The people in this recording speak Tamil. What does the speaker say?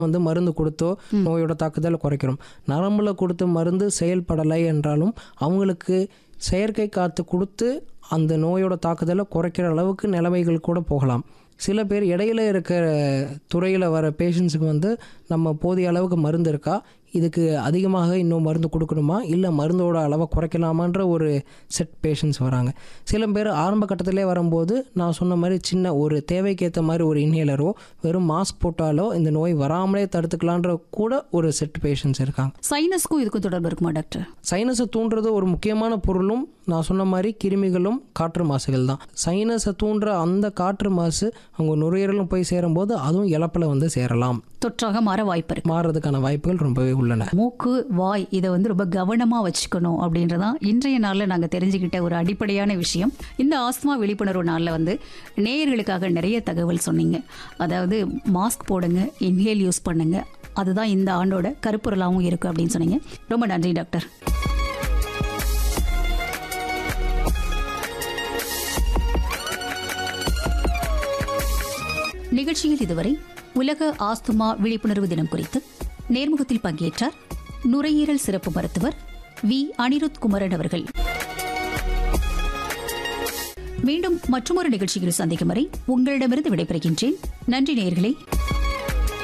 வந்து மருந்து கொடுத்தோ நோயோட தாக்குதலை குறைக்கிறோம் நரம்பில் கொடுத்த மருந்து செயல்படலை என்றாலும் அவங்களுக்கு செயற்கை காற்று கொடுத்து அந்த நோயோட தாக்குதலை குறைக்கிற அளவுக்கு நிலைமைகள் கூட போகலாம் சில பேர் இடையில இருக்கிற துறையில் வர பேஷண்ட்ஸுக்கு வந்து நம்ம போதிய அளவுக்கு மருந்து இருக்கா இதுக்கு அதிகமாக இன்னும் மருந்து கொடுக்கணுமா இல்லை மருந்தோட அளவை குறைக்கலாமான்ற ஒரு செட் பேஷண்ட்ஸ் வராங்க சில பேர் ஆரம்ப கட்டத்திலே வரும்போது நான் சொன்ன மாதிரி சின்ன ஒரு தேவைக்கேற்ற மாதிரி ஒரு இன்ஹேலரோ வெறும் மாஸ்க் போட்டாலோ இந்த நோய் வராமலே தடுத்துக்கலான்ற கூட ஒரு செட் பேஷண்ட்ஸ் இருக்காங்க சைனஸ்க்கும் இதுக்கும் தொடர்பு இருக்குமா டாக்டர் சைனஸை தூண்டுறது ஒரு முக்கியமான பொருளும் நான் சொன்ன மாதிரி கிருமிகளும் காற்று மாசுகள் தான் சைனஸை தூண்டுற அந்த காற்று மாசு அவங்க நுரையீரலும் போய் சேரும்போது அதுவும் இழப்பில் வந்து சேரலாம் தொற்றாக மாற வாய்ப்பு இருக்கு மாறுறதுக்கான வாய்ப்புகள் ரொம்பவே உள்ளன மூக்கு வாய் இதை வந்து ரொம்ப கவனமா வச்சுக்கணும் அப்படின்றதான் இன்றைய நாள்ல நாங்க தெரிஞ்சுக்கிட்ட ஒரு அடிப்படையான விஷயம் இந்த ஆஸ்துமா விழிப்புணர்வு நாள்ல வந்து நேயர்களுக்காக நிறைய தகவல் சொன்னீங்க அதாவது மாஸ்க் போடுங்க இன்ஹேல் யூஸ் பண்ணுங்க அதுதான் இந்த ஆண்டோட கருப்பொருளாகவும் இருக்கு அப்படின்னு சொன்னீங்க ரொம்ப நன்றி டாக்டர் நிகழ்ச்சியில் இதுவரை உலக ஆஸ்துமா விழிப்புணர்வு தினம் குறித்து நேர்முகத்தில் பங்கேற்றார் நுரையீரல் சிறப்பு மருத்துவர் வி அனிருத் குமரன் அவர்கள் மீண்டும் மற்றொரு நிகழ்ச்சியில் சந்திக்கும் வரை உங்களிடமிருந்து விடைபெறுகின்றேன் நன்றி நேயர்களே